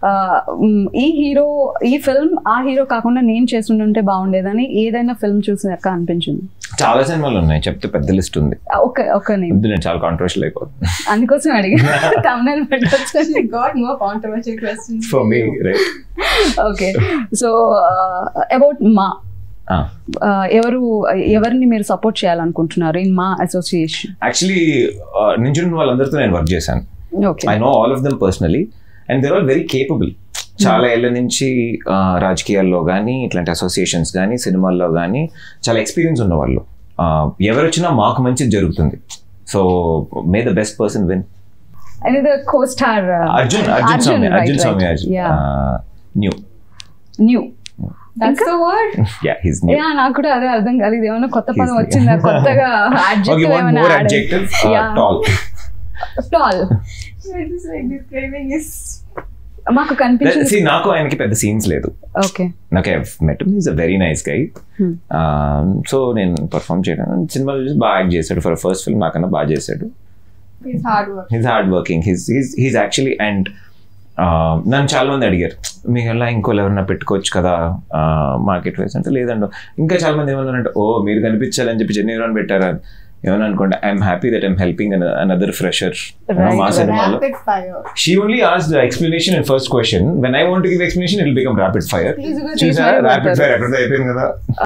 ఈ హీరో ఈ ఫిల్మ్ ఆ హీరో కాకుండా నేను చేస్తుంటే బాగుండేదని ఏదైనా ఫిల్మ్ చూసినాక అనిపించింది చాలా సినిమాలు ఉన్నాయి చెప్తే పెద్ద లిస్ట్ ఉంది ఒక ఒక నేను వద్దు, నేను చాలా కాంట్రవర్షియల్ అయిపోతుంది అందుకోసం అడిగా తమిళ పెట్టచ్చు God, more controversial questions. For me right okay so about మా uh, ఎవరు ఎవరిని మీరు సపోర్ట్ చేయాలనుకుంటున్నారు ఇన్ మా అసోసియేషన్ యాక్చువల్లీ నించున్న వాళ్ళందరితో నేను వర్క్ చేశాను okay I know all of them personally and they're all very capable చాలా ఏళ్ళ నుంచి ఆ, రాజకీయాల్లో కానీ ఇట్లాంటి అసోసియేషన్స్ కానీ సినిమాల్లో కానీ చాలా ఎక్స్పీరియన్స్ ఉన్న వాళ్ళు ఆ, ఎవరు వచ్చినా మాకు మంచిది జరుగుతుంది so may the best person win and the co star Arjun Arjun Swamy Arjun Swamy Arjun new new That's the word. Yeah his new yeah నాకు కూడా అదే అర్థం కాలేదు ఇది ఏమైనా కొత్త పదం He's- వచ్చిందా కొత్తగా ఓకే adjective వన్ ఏమైనా more add- adjective Yeah. Tall Tall. It's just like describing is. మాకు కనిపించింది సి నాకు ఆయనకి పెద్ద సీన్స్ లేదు ఓకే నాకు met is a very nice guy so నేను పర్ఫామ్ చేయడం సినిమాలో చూసి బాగా యాక్ట్ చేశాడు ఫర్ ఫస్ట్ ఫిల్మ్ నాకన్నా బాగా చేశాడు It's hard work. He's hard working he's he's he's actually and నన్ను చాలా మంది అడిగారు మీకు ఎలా ఇంకోళ్ళు ఎవరన్నా పెట్టుకోవచ్చు కదా మార్కెట్ వైస్ అంటే లేదండి ఇంకా చాలా మంది ఏమన్నారంటే ఓ మీరు కనిపించాలని చెప్పి జెన్నీ ఎవరైనా పెట్టారా ఏమని అనుకోండి I'm happy that I'm helping another fresher Right. మా సినిమాలో Rapid fire. She only as the explanation in first question when I want give explanation it become rapid fire Easy గా చూసా తీసి ర్యాపిడ్ పెడతారు. ఫైర్ ఎక్కడ అయిపోయింది కదా